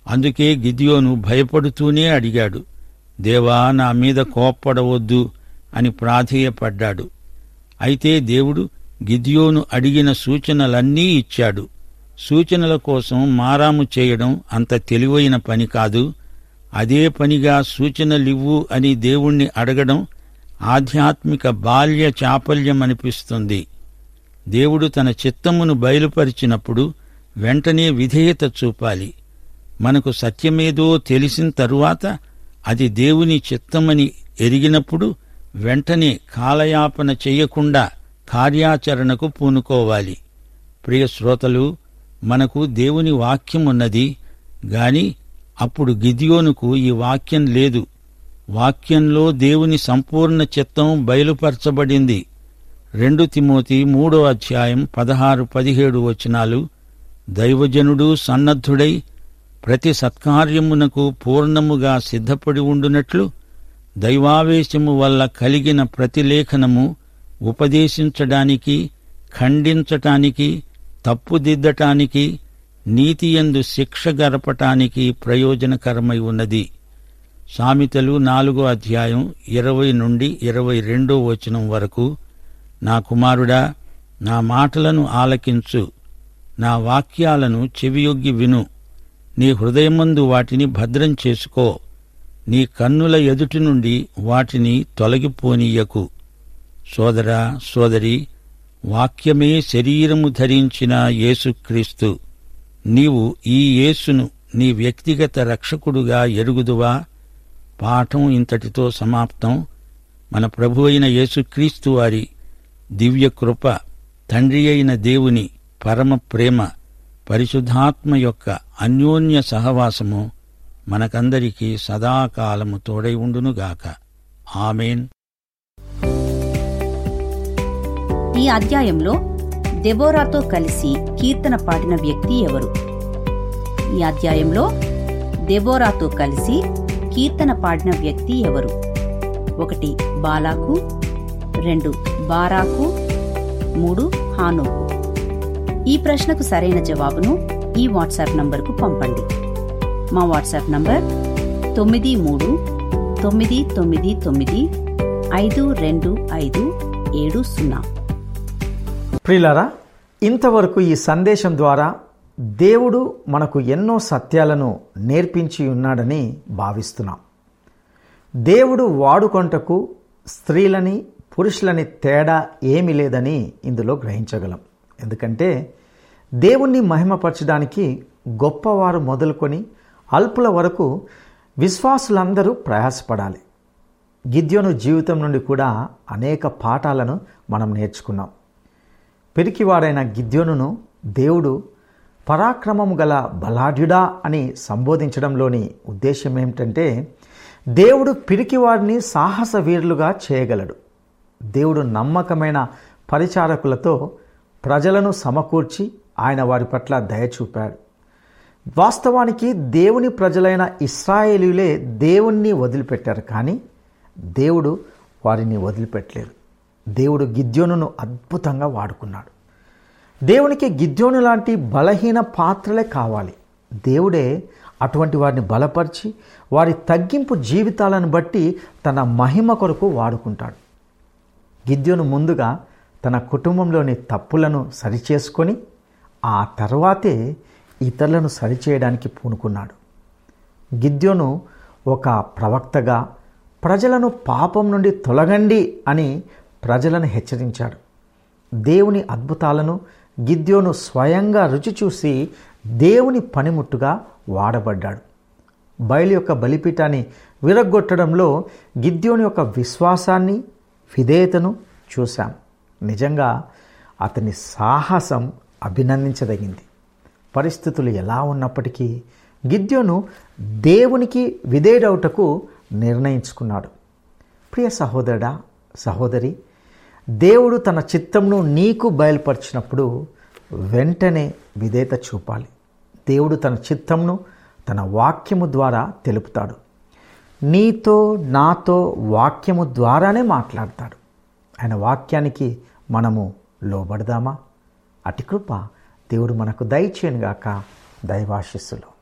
అందుకే గిదియోను భయపడుతూనే అడిగాడు దేవా నా మీద కోప్పడవద్దు అని ప్రాధేయపడ్డాడు అయితే దేవుడు గిదియోను అడిగిన సూచనలన్నీ ఇచ్చాడు సూచనల కోసం మారాము చేయడం అంత తెలివైన పని కాదు అదే పనిగా సూచనలివ్వు అని దేవుణ్ణి అడగడం ఆధ్యాత్మిక బాల్య చాపల్యం అనిపిస్తుంది దేవుడు తన చిత్తమును బయలుపరిచినప్పుడు వెంటనే విధేయత చూపాలి మనకు సత్యమేదో తెలిసిన తరువాత అది దేవుని చిత్తమని ఎరిగినప్పుడు వెంటనే కాలయాపన చెయ్యకుండా కార్యాచరణకు పూనుకోవాలి ప్రియ శ్రోతలు మనకు దేవుని వాక్యం ఉన్నది గాని అప్పుడు గిదియోనుకు ఈ వాక్యం లేదు వాక్యంలో దేవుని సంపూర్ణ చిత్తం బయలుపరచబడింది రెండు తిమోతి మూడో అధ్యాయం పదహారు పదిహేడు వచనాలు దైవజనుడు సన్నద్ధుడై ప్రతి సత్కార్యమునకు పూర్ణముగా సిద్ధపడి ఉండునట్లు దైవావేశము వల్ల కలిగిన ప్రతి లేఖనము ఉపదేశించడానికి ఖండించటానికి తప్పుదిద్దటానికి నీతియందు శిక్ష గరపటానికి ప్రయోజనకరమై ఉన్నది సామెతలు నాలుగో అధ్యాయం ఇరవై నుండి ఇరవై రెండో వచనం వరకు నా కుమారుడా నా మాటలను ఆలకించు నా వాక్యాలను చెవియొగ్గి విను నీ హృదయమందు వాటిని భద్రం చేసుకో నీ కన్నుల ఎదుటి నుండి వాటిని తొలగిపోనీయకు సోదరా సోదరి వాక్యమే శరీరము ధరించిన యేసుక్రీస్తు నీవు ఈ యేసును నీ వ్యక్తిగత రక్షకుడుగా ఎరుగుదువా పాఠం ఇంతటితో సమాప్తం మన ప్రభు అయిన యేసుక్రీస్తు వారి దివ్య కృప తండ్రి అయిన దేవుని పరమ ప్రేమ పరిశుద్ధాత్మ యొక్క అన్యోన్య సహవాసము మనకందరికీ సదాకాలము తోడై ఉండునుగాక ఆమెన్ ఈ అధ్యాయంలో దెబోరాతో కలిసి కీర్తన పాడిన వ్యక్తి ఎవరు ఈ అధ్యాయంలో దెబోరాతో కలిసి కీర్తన పాడిన వ్యక్తి ఎవరు ఒకటి బాలాకు రెండు బారాకు మూడు హానోకు ఈ ప్రశ్నకు సరైన జవాబును ఈ వాట్సాప్ నంబర్కు పంపండి మా వాట్సాప్ నంబర్ తొమ్మిది మూడు తొమ్మిది తొమ్మిది తొమ్మిది ఐదు రెండు ఐదు ఏడు సున్నా ప్రియులారా ఇంతవరకు ఈ సందేశం ద్వారా దేవుడు మనకు ఎన్నో సత్యాలను నేర్పించి ఉన్నాడని భావిస్తున్నాం దేవుడు వాడుకొంటకు స్త్రీలని పురుషులని తేడా ఏమీ లేదని ఇందులో గ్రహించగలం ఎందుకంటే దేవుణ్ణి మహిమపరచడానికి గొప్పవారు మొదలుకొని అల్పుల వరకు విశ్వాసులందరూ ప్రయాసపడాలి గిద్యోను జీవితం నుండి కూడా అనేక పాఠాలను మనం నేర్చుకున్నాం పెరికివాడైన గిద్యోనును దేవుడు పరాక్రమం గల బలాఢ్యుడా అని సంబోధించడంలోని ఉద్దేశం ఏమిటంటే దేవుడు పిరికివాడిని సాహస వీరులుగా చేయగలడు దేవుడు నమ్మకమైన పరిచారకులతో ప్రజలను సమకూర్చి ఆయన వారి పట్ల దయ చూపాడు వాస్తవానికి దేవుని ప్రజలైన ఇస్రాయేలీలే దేవుణ్ణి వదిలిపెట్టారు కానీ దేవుడు వారిని వదిలిపెట్టలేదు దేవుడు గిద్యోనును అద్భుతంగా వాడుకున్నాడు దేవునికి గిద్యోను లాంటి బలహీన పాత్రలే కావాలి దేవుడే అటువంటి వారిని బలపరిచి వారి తగ్గింపు జీవితాలను బట్టి తన మహిమ కొరకు వాడుకుంటాడు గిద్యోను ముందుగా తన కుటుంబంలోని తప్పులను సరిచేసుకొని ఆ తర్వాతే ఇతరులను సరిచేయడానికి పూనుకున్నాడు గిద్యోను ఒక ప్రవక్తగా ప్రజలను పాపం నుండి తొలగండి అని ప్రజలను హెచ్చరించాడు దేవుని అద్భుతాలను గిద్యోను స్వయంగా రుచి చూసి దేవుని పనిముట్టుగా వాడబడ్డాడు బయలు యొక్క బలిపీఠాన్ని విరగ్గొట్టడంలో గిద్యోని యొక్క విశ్వాసాన్ని విధేయతను చూశాం నిజంగా అతని సాహసం అభినందించదగింది పరిస్థితులు ఎలా ఉన్నప్పటికీ గిద్యోను దేవునికి విధేయుడవుటకు నిర్ణయించుకున్నాడు ప్రియ సహోదరుడా సహోదరి దేవుడు తన చిత్తంను నీకు బయలుపరిచినప్పుడు వెంటనే విధేయత చూపాలి దేవుడు తన చిత్తంను తన వాక్యము ద్వారా తెలుపుతాడు నీతో నాతో వాక్యము ద్వారానే మాట్లాడతాడు ఆయన వాక్యానికి మనము లోబడదామా అటి కృప దేవుడు మనకు దయచేయనుగాక దైవాశిస్సులు